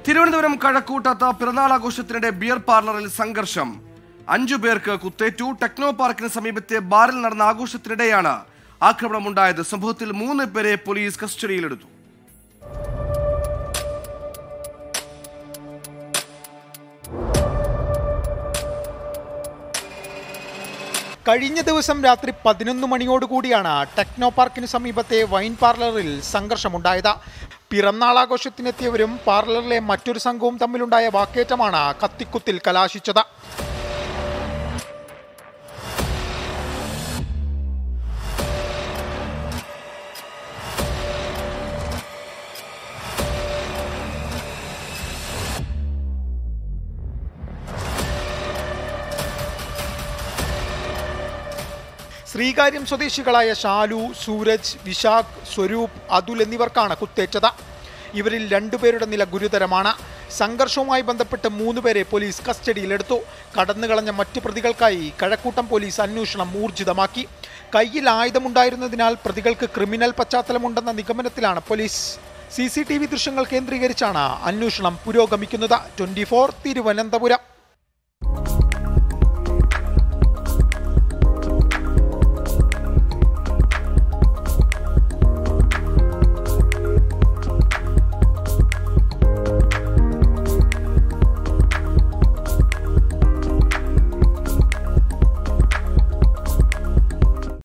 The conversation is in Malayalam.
തിരുവനന്തപുരം കഴക്കൂട്ടത്ത് പിറന്നാൾ ആഘോഷത്തിനിടെ ബിയർ പാർലറിൽ സംഘർഷം അഞ്ചു പേർക്ക് കുത്തേറ്റു ടെക്നോ പാർക്കിന് സമീപത്തെ ബാറിൽ നടന്ന ആഘോഷത്തിനിടെയാണ് ആക്രമണമുണ്ടായത് സംഭവത്തിൽ മൂന്ന് പേരെ പോലീസ് കസ്റ്റഡിയിലെടുത്തു കഴിഞ്ഞ ദിവസം രാത്രി പതിനൊന്ന് മണിയോടുകൂടിയാണ് ടെക്നോ പാർക്കിന് സമീപത്തെ വൈൻ പാർലറിൽ സംഘർഷമുണ്ടായത് പിറന്നാളാഘോഷത്തിനെത്തിയവരും പാർലറിലെ മറ്റൊരു സംഘവും തമ്മിലുണ്ടായ വാക്കേറ്റമാണ് കത്തിക്കുത്തിൽ കലാശിച്ചത് ശ്രീകാര്യം സ്വദേശികളായ ഷാലു സൂരജ് വിശാഖ് സ്വരൂപ് അതുൽ എന്നിവർക്കാണ് കുത്തേറ്റത് ഇവരിൽ രണ്ടുപേരുടെ നില ഗുരുതരമാണ് സംഘർഷവുമായി ബന്ധപ്പെട്ട് മൂന്നുപേരെ പോലീസ് കസ്റ്റഡിയിലെടുത്തു കടന്നുകളഞ്ഞ മറ്റു പ്രതികൾക്കായി കഴക്കൂട്ടം പോലീസ് അന്വേഷണം ഊർജിതമാക്കി കയ്യിൽ ആയുധമുണ്ടായിരുന്നതിനാൽ പ്രതികൾക്ക് ക്രിമിനൽ പശ്ചാത്തലമുണ്ടെന്ന നിഗമനത്തിലാണ് police C C T V ദൃശ്യങ്ങൾ കേന്ദ്രീകരിച്ചാണ് അന്വേഷണം പുരോഗമിക്കുന്നത് ട്വന്റി ഫോർ തിരുവനന്തപുരം